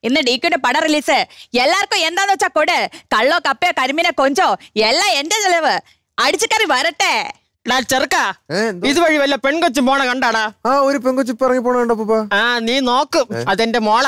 ഇന്ന് ഡിക്യുന്റെ പടം റിലീസ് എല്ലാവർക്കും എന്താന്ന് വെച്ചാ കൊട് കള്ളോ കപ്പയോ കരിമീനോ കൊഞ്ചോ എല്ലാം എന്റെ ചെലവ് അടിച്ചുകറി വരട്ടെ ഡാ ചെറുക്ക ഏ, എന്തോ? ഇതുവഴി വല്ല പെൺകൊച്ചും പോണ കണ്ടാടാ ആ ഒരു പെങ്കൊച്ചി ഇപ്പൊ ഇറങ്ങി പോണ കണ്ടപ്പോ ആ നീ നോക്കും അതെന്റെ മോള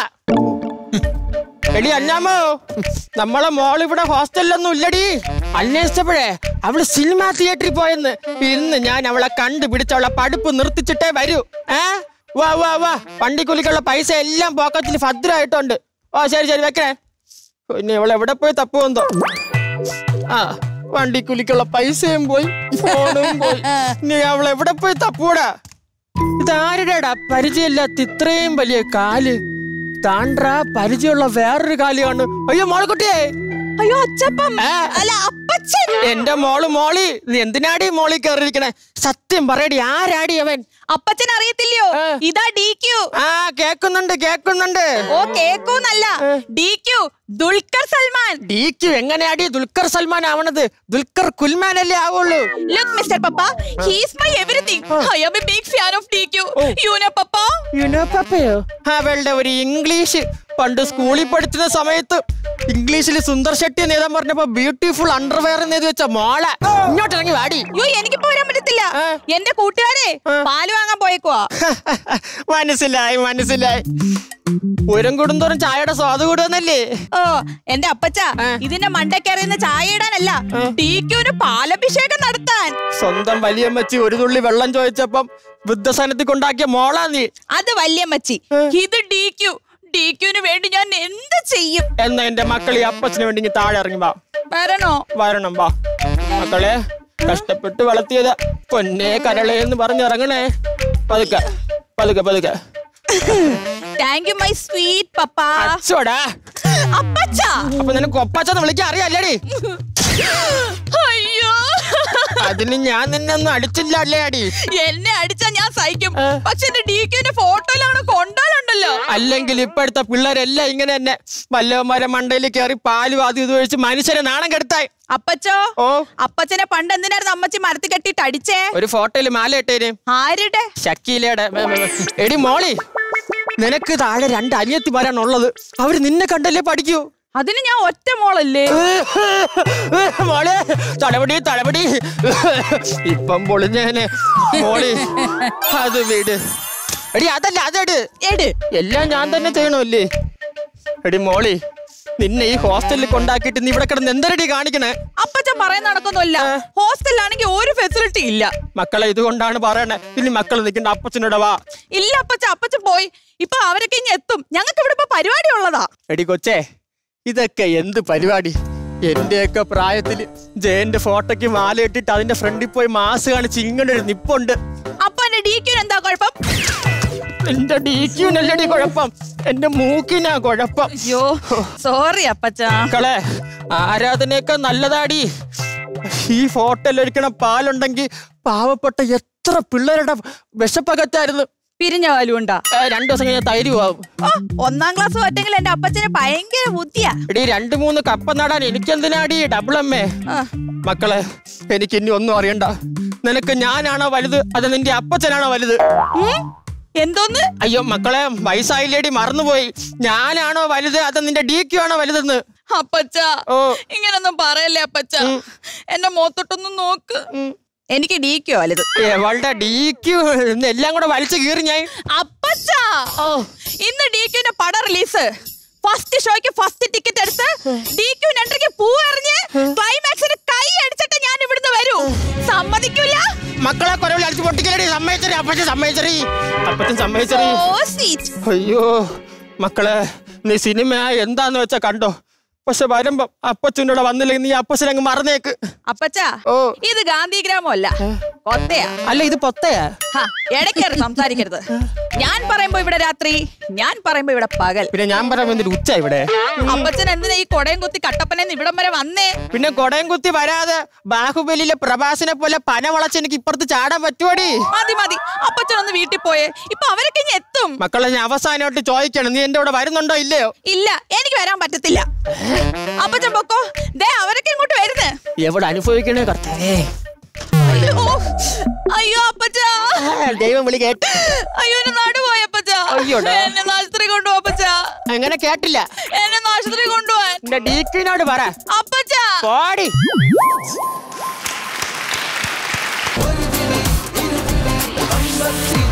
എടി അഞ്ഞാമോ നമ്മളെ മോൾ ഇവിടെ ഹോസ്റ്റലിലൊന്നും ഇല്ലടി അന്വേഷിച്ചപ്പോഴേ അവള് സിനിമാ തിയേറ്ററിൽ പോയെന്ന് ഇന്ന് ഞാൻ അവളെ കണ്ടുപിടിച്ച് അവളെ പഠിപ്പ് നിർത്തിച്ചിട്ടേ വരൂ ഏ വാ വാ വാ വണ്ടിക്കൂലിക്കുള്ള പൈസ എല്ലാം പോക്കറ്റിൽ ഭദ്രമായിട്ടുണ്ട് ഓ ശരി ശരി വെക്കണേ പിന്നെ ഇവളെ എവിടെ പോയി തപ്പുവെന്തോ ആ വണ്ടിക്കൂലിക്കുള്ള പൈസയും പോയി ഫോണും പോയി നീ അവളെ എവിടെ പോയി തപ്പൂടാ ഇതാരുടെടാ പരിചയമില്ലാത്ത ഇത്രയും വലിയ കാല് താണ്ട്ര പരിചയമുള്ള വേറൊരു കാല് കാണു അയ്യോ മോളെക്കുട്ടിയേ അയ്യോ അച്ചപ്പം ഏ? അല്ല അപ്പച്ചൻ എന്റെ മോള് മോളി നീ എന്തിനാടി മോളി കയറിയിരിക്കണേ സത്യം പറയടി ആരാടി അവൻ അപ്പച്ചൻ അറിയത്തില്ലയോ ഏ. ഇതാ ഡി ക്യു ആ കേക്കുന്നുണ്ട് കേക്കുന്നുണ്ട് ഓ കേക്കൂന്നല്ല ഡി ക്യു ദുൽഖർ സൽമാൻ ഡീക്ക് എങ്ങനെയാടി ദുൽഖർ സൽമാൻ ആവണത് ദുൽഖർ കുൽമാൻ അല്ലേ ആവുള്ളൂ Look, Mr. Papa, he's my everything. I am a big fan of DQ. You know, Papa? പപ്പയോ അവളുടെ ഒരു ഇംഗ്ലീഷ് പണ്ട് സ്കൂളിൽ പഠിച്ചിരുന്ന സമയത്ത് ഇംഗ്ലീഷിൽ സുന്ദർ ഷെട്ടി നേതാൻ പറഞ്ഞപ്പോ ബ്യൂട്ടിഫുൾ അണ്ടർവെയർ നേതി വെച്ച മോളെ ഇങ്ങോട്ട് ഇറങ്ങി വാടി അയ്യോ എനിക്കിപ്പോ വരാൻ പറ്റത്തില്ല ഏ. എന്റെ കൂട്ടുകാരെ പാല് വാങ്ങാൻ പോയേക്കുവാ മനസ്സിലായി മനസ്സിലായി ഉയരം കൂടുന്തോറും ചായയുടെ സ്വാദ് കൂടുവന്നല്ലേ ഓ എന്റെ അപ്പച്ച ഏ. ഇതിന്റെ മണ്ടക്കറിയുന്ന ചായ ഇടാനല്ല ടിക്യുന് പാലഭിഷേകം നടത്താൻ സ്വന്തം വലിയമ്മച്ചി ഒരു തുള്ളി വെള്ളം ചോദിച്ചപ്പം വൃദ്ധസനത്തിൽ കൊണ്ടാക്കിയ മോളാ നീ അത് വല്യമ്മച്ചി ഇത് ഡിക്യു ഡിക്യുന് വേണ്ടി ഞാൻ എന്ത് ചെയ്യും എന്നാ എന്റെ മക്കൾ ഈ അപ്പച്ചന് വേണ്ടി ഇങ്ങ് താഴെ ഇറങ്ങി വാ വരണോ വരണം വാ മക്കളെ കഷ്ടപ്പെട്ട് വളർത്തിയത് പൊന്നെ കരളെ എന്ന് പറഞ്ഞിറങ്ങണേ പതുക്കെ പതുക്കെ പതുക്കെ thank you my sweet papa അച്ചോടാ അപ്പച്ച അപ്പൊ നിനക്ക് ഒപ്പാച്ചെന്ന് വിളിക്കാൻ അറിയാല്ലേടി അയ്യോ അതിന് ഞാൻ നിന്നെ ഒന്നും അടിച്ചില്ല അല്ലേ അടി എന്നെ അടിച്ചാ ഞാൻ സഹിക്കും പക്ഷെ എന്റെ ഡിക്യുന്റെ ഫോട്ടോയിലാണ് കൊണ്ടാലുണ്ടല്ലോ അല്ലെങ്കിൽ ഇപ്പോഴത്തെ പിള്ളേരെല്ലാം ഇങ്ങനെ തന്നെ വല്ലവന്മാരെ മണ്ടയിൽ കയറി പാലും ആദ്യം ഇത് ഒഴിച്ച് മനുഷ്യരെ നാണം കെടുത്തായി അപ്പച്ചോ ഓ അപ്പച്ചനെ പണ്ട് എന്തിനായിരുന്നു അമ്മച്ചി മരത്തിൽ കെട്ടിട്ട് അടിച്ചേ ഒരു ഫോട്ടോയിൽ മാല ഇട്ടേന് ആരുടെ ഷക്കീലയുടെ മ, മ, മ. എടി മോളി നിനക്ക് താഴെ രണ്ട് അനിയത്തിമാരാണ് ഉള്ളത് അവര് നിന്നെ കണ്ടല്ലേ പഠിക്കൂ അതിന് ഞാൻ ഒറ്റ മോളല്ലേ മോളെ തലപടി തലപടി ഇപ്പം പൊളിഞ്ഞേനെ മോളി അത് വീട് എടി അതല്ല അതെട് എട് എല്ലാം ഞാൻ തന്നെ ചെയ്യണമല്ലേ എടി മോളി നിന്നെ ഈ ഹോസ്റ്റലിൽ കൊണ്ടാക്കിയിട്ട് നീ ഇവിടെ കിടന്ന് എന്തരടി കാണിക്കണേ അപ്പച്ചൻ പറയുന്ന നടക്കൊന്നുമില്ല ഹോസ്റ്റലിലാണെങ്കിൽ ഒരു ഫെസിലിറ്റി ഇല്ല മക്കളെ ഇതുകൊണ്ടാണ് പറയണേ ഇനി മക്കൾ നിൽക്കേണ്ട അപ്പച്ചനോട് വാ ഇല്ല അപ്പച്ച അപ്പച്ചൻ പോയി ഇപ്പൊ അവരൊക്കെ ഇനി എത്തും ഞങ്ങൾക്ക് ഇവിടെ ഇപ്പൊ പരിപാടി ഉള്ളതാ എടി കൊച്ചേ ഇതൊക്കെ എന്ത് പരിപാടി എന്റെയൊക്കെ പ്രായത്തില് ജയന്റെ ഫോട്ടോയ്ക്ക് മാല ഇട്ടിട്ട് അതിന്റെ ഫ്രണ്ടിൽ പോയി മാസ് കാണിച്ച് ഇങ്ങനെ ഒരു നിപ്പുണ്ട് അപ്പൊ എന്റെ ഡിക്യൂന് എന്താ കുഴപ്പം എന്റെ ഡീക്യൂനല്ലടി കുഴപ്പം എന്റെ മൂക്കിനാ കുഴപ്പം അയ്യോ സോറി അപ്പച്ച മക്കളെ ആരാധനയൊക്കെ നല്ലതാടി ഈ ഫോട്ടോയിൽ ഒരിക്കണ പാലുണ്ടെങ്കിൽ പാവപ്പെട്ട എത്ര പിള്ളേരുടെ വിശപ്പകറ്റായിരുന്നു പിരിഞ്ഞ കാലുണ്ടാ ഏ, രണ്ടു ദിവസം കഴിഞ്ഞാൽ തൈര് പോവും ഓ, ഒന്നാം ക്ലാസ് പറ്റെങ്കിൽ എന്റെ അപ്പച്ചന് ഭയങ്കര ബുദ്ധിയാ എടി രണ്ടു മൂന്ന് കപ്പ നടാൻ എനിക്കെന്തിനാടി ഡബിൾ എമ്മേ ആ, മക്കളെ എനിക്ക് ഇനി ഒന്നും അറിയണ്ട നിനക്ക് ഞാനാണോ വലുത് അത് നിന്റെ അപ്പച്ചനാണോ വലുത് ഉം? എന്തോന്ന് അയ്യോ മക്കളെ വയസ്സായില്ലേടി മറന്നുപോയി ഞാനാണോ വലുത് അത് നിന്റെ ഡി ക്യു ആണോ വലുതെന്ന് അപ്പച്ച ഓ. ഇങ്ങനൊന്നും പറയല്ലേ അപ്പച്ച എന്റെ മോത്തോട്ടൊന്ന് നോക്ക് എനിക്ക് ഡിക്കോ വലുത് എവളുടെ ഡി ക്യു എല്ലാം കൂടെ വലിച്ചു കീറി ഞാൻ അപ്പച്ച ഇന്ന് ഡിക്യുന്റെ പടം റിലീസ് ഫസ്റ്റ് ഷോയ്ക്ക് ഫസ്റ്റ് ടിക്കറ്റ് എടുത്ത് ഡിക്യു രണ്ടരയ്ക്ക് പൂ എറിഞ്ഞ് ക്ലൈമാക്സിന് കൈ അടിച്ചിട്ട് ഞാൻ ഇവിടുന്ന് വരൂ സമ്മതിക്കൂല മക്കളെ കൊരവിൽ അടിച്ചു പൊട്ടിക്കലടി സമ്മതിച്ചറി അപ്പച്ചൻ സമ്മതിച്ചറി അപ്പച്ചൻ സമ്മതിച്ചറി ഓ സ്വീറ്റ് അയ്യോ മക്കളെ നീ സിനിമ എന്താന്ന് വെച്ചാ കണ്ടോ പക്ഷെ വരുമ്പം അപ്പച്ചനോട് വന്നില്ലെങ്കിൽ നീ അപ്പച്ചനങ്ങ് മറന്നേക്ക് അപ്പച്ച ഓ. ഇത് ഗാന്ധി ഗ്രാമമല്ല കൊത്തയാ അല്ല ഇത് പൊത്തയാ ഹ, ഇടയ്ക്കേറി സംസാരിക്കരുത് ഞാൻ പറയുമ്പോ ഇവിടെ രാത്രി ഞാൻ പറയുമ്പോ ഇവിടെ പകൽ പിന്നെ ഞാൻ പറയാൻ വേണ്ടി ഉച്ച ഇവിടെ അപ്പച്ചൻ എന്തിനാ ഈ കൊടയും കുത്തി കട്ടപ്പനെ ഇവിടം വരെ വന്നേ പിന്നെ കൊടയും കുത്തി വരാതെ ബാഹുബലിയിലെ പ്രഭാസിനെ പോലെ പന വളച്ച് എനിക്ക് ഇപ്പുറത്ത് ചാടാൻ പറ്റുമോടി മതി മതി അപ്പച്ചൻ ഒന്ന് വീട്ടിൽ പോയേ ഇപ്പൊ അവരൊക്കെ ഇനി എത്തും മക്കളെ ഞാൻ അവസാനമായിട്ട് ചോദിക്കണം നീ എന്റെ കൂടെ വരുന്നുണ്ടോ ഇല്ലയോ ഇല്ല എനിക്ക് വരാൻ പറ്റത്തില്ല അപ്പച്ചൻ പൊക്കോ ദേ അവരൊക്കെ ഇങ്ങോട്ട് വരുന്നേ എവിടെ അനുഭവിക്കണേ കർത്താവേ അയ്യോ അയ്യോ അപ്പച്ച ദൈവം വിളി കേട്ട് അയ്യോ എന്നെ നാട് പോയി അപ്പച്ച അയ്യോടാ. എന്നെ ആശുപത്രി കൊണ്ടുപോ അപ്പച്ച എങ്ങനെ കേട്ടില്ല എന്നെ ഒന്ന് ആശുപത്രി കൊണ്ടുപോവാൻ എന്റെ ഡീക്കിനോട് പറ അപ്പച്ച പോടി ഒരു ചിരി, ഇരുചിരി, അമ്പത്തി